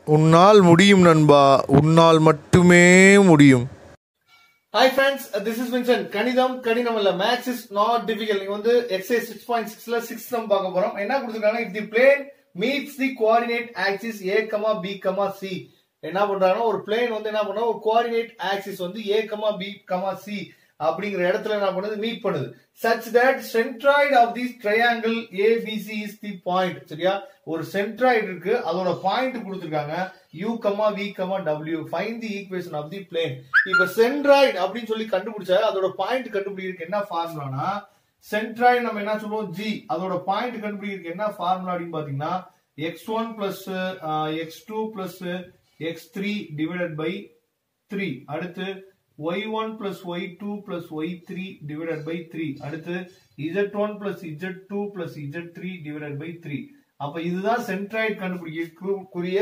உன்னால் முடியும் நண்பா உன்னால் மட்டுமே முடியும் hi friends this is Vinson கணிதம் கடினம் இல்ல மேக்ஸ் இஸ் நாட் டிஃபிகல்ட் நீங்க வந்து எக்ஸைஸ் சிக்ஸ் பாயிண்ட் சிக்ஸ்ல சிக்ஸ் நம்ம பார்க்க போறோம் என்ன கொடுத்துருக்காங்க if the plane meets the coordinate axis A comma B comma C என்ன பண்றாங்கன்னா ஒரு பிளேன் வந்து என்ன பண்ணா ஒரு கோஆர்டினேட் ஆக்சிஸ் வந்து A comma B comma C அப்படிங்கிற இடத்துல என்ன பண்ணுது மீட் பண்ணுது such that centroid of the triangle ABC is the point சரியா ஒரு சென்ட்ராய்டு இருக்கு அதோட பாயிண்ட் கொடுத்துருக்காங்க யூ கமா வி கமா டபிள்யூ find the equation of the plane இப்ப சென்ட்ராய்டு அப்படின்னு சொல்லி கண்டுபிடிச்சா அதோட பாயிண்ட் கண்டுபிடிக்கிறதுக்கு என்ன ஃபார்முலானா சென்ட்ராய்டு நம்ம என்ன சொல்லுவோம் ஜி அதோட பாயிண்ட் கண்டுபிடிக்கிறதுக்கு என்ன ஃபார்முலா அப்படின்னு பாத்தீங்கன்னா x one plus x two plus x three divided by three அடுத்து y1 plus y2 plus y3 divided by 3 அடுத்து z1 plus z2 plus z3 divided by 3 அப்ப இதுதான் சென்ட்ராய்டு கண்டுபிடிக்கக்கூடிய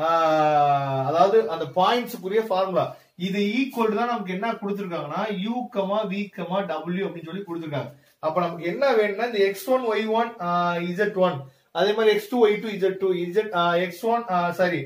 ஆஹ், அதாவது அந்த பாயிண்ட்ஸுக்குரிய ஃபார்முலா இது ஈக்குவல் தான் நமக்கு என்ன கொடுத்துருக்காங்கன்னா u comma v comma w அப்படின்னு சொல்லி கொடுத்துருக்காங்க அப்ப நமக்கு என்ன வேணும்னா இந்த x one y one z one அதே மாதிரி x two y two z two z x one sorry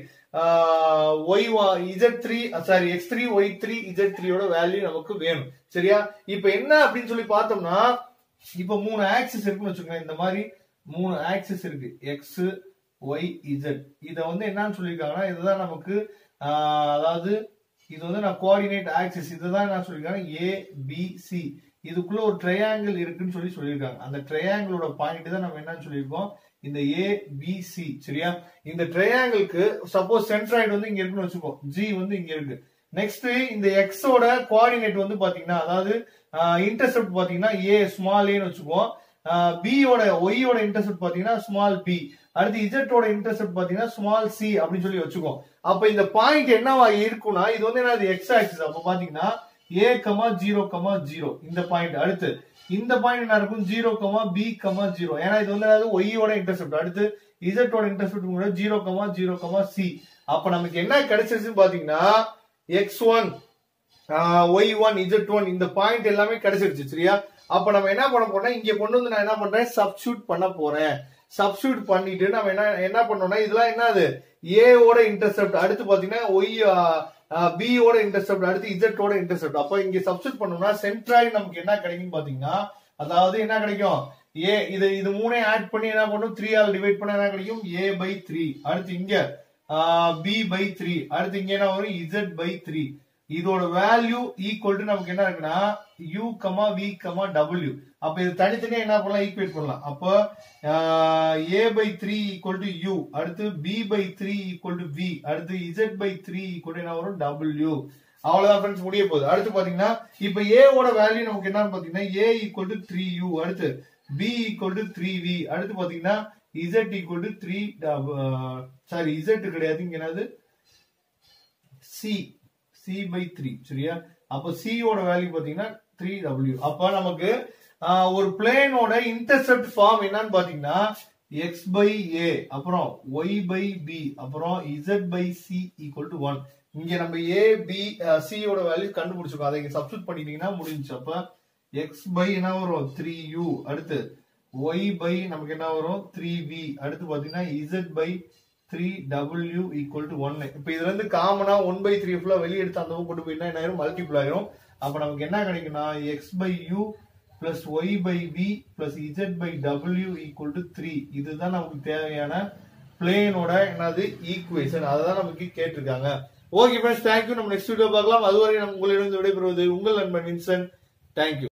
y z three sorry x three y three z த்ரீயோட வேல்யூ நமக்கு வேணும் சரியா இப்ப என்ன அப்படின்னு சொல்லி பார்த்தோம்னா இப்ப மூணு ஆக்சிஸ் இருக்குன்னு வச்சுக்கோங்க இந்த மாதிரி மூணு ஆக்சிஸ் இருக்கு எக்ஸ் ஒய் இசட் இத வந்து என்னன்னு சொல்லியிருக்காங்கன்னா இதுதான் நமக்கு ஆஹ், அதாவது இது வந்து நான் கோஆர்டினேட் ஆக்சிஸ் இதுதான் என்ன சொல்லியிருக்காங்க ஏ பி சி இதுக்குள்ள ஒரு ட்ரையாங்கிள் இருக்குன்னு சொல்லி சொல்லியிருக்காங்க அந்த ட்ரையாங்கிளோட பாயிண்ட் தான் நம்ம என்னன்னு சொல்லியிருக்கோம் இந்த ஏ பி சி சரியா இந்த ட்ரையாங்கிளுக்கு சப்போஸ் சென்ட்ராய்டு வந்து இங்க இருக்குன்னு வச்சுக்கோ ஜி வந்து இங்க இருக்கு நெக்ஸ்ட் இந்த எக்ஸோட கோஆர்டினேட் வந்து பாத்தீங்கன்னா அதாவது இன்டர்செப்ட் பாத்தீங்கன்னா ஏ ஸ்மால் ஏன்னு வச்சுக்குவோம் பியோட ஒய்யோட இன்டர்செப்ட் பாத்தீங்கன்னா ஸ்மால் பி அடுத்து இசட்டோட இன்டர்செப்ட் பாத்தீங்கன்னா ஸ்மால் சி அப்படின்னு சொல்லி வச்சுக்கோம் அப்ப இந்த பாயிண்ட் என்னவா இருக்கும்னா இது வந்து என்னது எக்ஸ் ஆக்சிஸ் அப்ப பாத்தீங்கன்னா a comma zero comma zero இந்த பாயிண்ட் அடுத்து இந்த பாயிண்ட் என்ன இருக்கும் zero comma B comma zero ஏன்னா இது வந்து என்னது ஒய்யோட இன்டர்செப்ட் அடுத்து இசட்டோட intercept zero comma zero comma c அப்ப நமக்கு என்ன கிடைச்சிருச்சுன்னு பாத்தீங்கன்னா x one y one z one இந்த பாயிண்ட் எல்லாமே கிடைச்சிருச்சு சரியா அப்ப நம்ம என்ன பண்ண போறோம்னா இங்க கொண்டு வந்து நான் என்ன பண்றேன் சப்ஸ்டியூட் பண்ண போறேன் சப்ஸ்டியூட் பண்ணிட்டு நம்ம என்ன என்ன பண்ணோம்னா இதெல்லாம் என்னது ஏ ஓட இன்டர்செப்ட் அடுத்து பாத்தீங்கன்னா ஒய் பி ஓட இன்டர்செப்ட் அடுத்து இசட் ஓட இன்டர்செப்ட் அப்ப இங்க சப்ஸ்டியூட் பண்ணோம்னா சென்ட்ராய்டு நமக்கு என்ன கிடைக்கும் பாத்தீங்கன்னா அதாவது என்ன கிடைக்கும் ஏ இது இது மூணையும் ஆட் பண்ணி என்ன பண்ணும் த்ரீ ஆல் டிவைட் பண்ண என்ன கிடைக்கும் ஏ பை த்ரீ அடுத்து இங்க பி பை த்ரீ அடுத்து இங்க என்ன வரும் இசட் பை த்ரீ இதோட வேல்யூ ஈக்குவல் டு நமக்கு என்ன இருக்குன்னா u comma v comma w அப்ப இது தனித்தனியா என்ன பண்ணலாம் ஈக்குவேட் பண்ணலாம் அப்போ a by three equal to u அடுத்து b by three equal to v அடுத்து z by three equal to என்ன வரும் w அவ்வளவுதான் ஃப்ரெண்ட்ஸ் முடிய போகுது அடுத்து பாத்தீங்கன்னா இப்ப a ஓட வேல்யூ நமக்கு என்னன்னு பாத்தீங்கன்னா a equal to three u அடுத்து b equal to three v அடுத்து பாத்தீங்கன்னா z equal to three sorry z கிடையாது இங்க என்னது சி சி பை த்ரீ சரியா அப்ப C யோட வேல்யூ பாத்தீங்கன்னா த்ரீ டபிள்யூ அப்ப நமக்கு ஆஹ், ஒரு பிளேனோட இன்டர்செப்ட் ஃபார்ம் என்னன்னு பாத்தீங்கன்னா எக்ஸ் பை ஏ அப்புறம் ஒய் பை பி அப்புறம் z by c equal to one இங்க நம்ம ஏ பி சி யோட வேல்யூ கண்டுபிடிச்சிருக்கோம் அதை இங்க சப்ஸ்டியூட் பண்ணிட்டீங்கன்னா முடிஞ்சு அப்ப எக்ஸ் பை என்ன வரும் த்ரீ யூ அடுத்து ஒய் பை நமக்கு என்ன வரும் த்ரீ வி அடுத்து பாத்தீங்கன்னா இசட் பை த்ரீ டபிள்யூ ஈக்குவல் டு ஒன்னு இப்ப இதுல இருந்து காமனா ஒன் பை த்ரீ ஃபுல்லா வெளியே எடுத்து அந்த பக்கம் கொண்டு போயிட்டா என்ன ஆயிரும் மல்டிபிள் ஆயிரும் அப்ப நமக்கு என்ன கிடைக்கும்னா x by u plus y by v plus z by டபிள்யூ ஈக்குவல் டு த்ரீ இதுதான் நமக்கு தேவையான பிளேனோட என்னது ஈக்குவேஷன் அதை நமக்கு கேட்டிருக்காங்க ஓகே ஃப்ரெண்ட்ஸ் தேங்க்யூ நம்ம நெக்ஸ்ட் வீடியோ பார்க்கலாம் அதுவரை நம்ம உங்களிடம் விடைபெறுவது உங்கள் நண்பன் வின்சன் தேங்க்யூ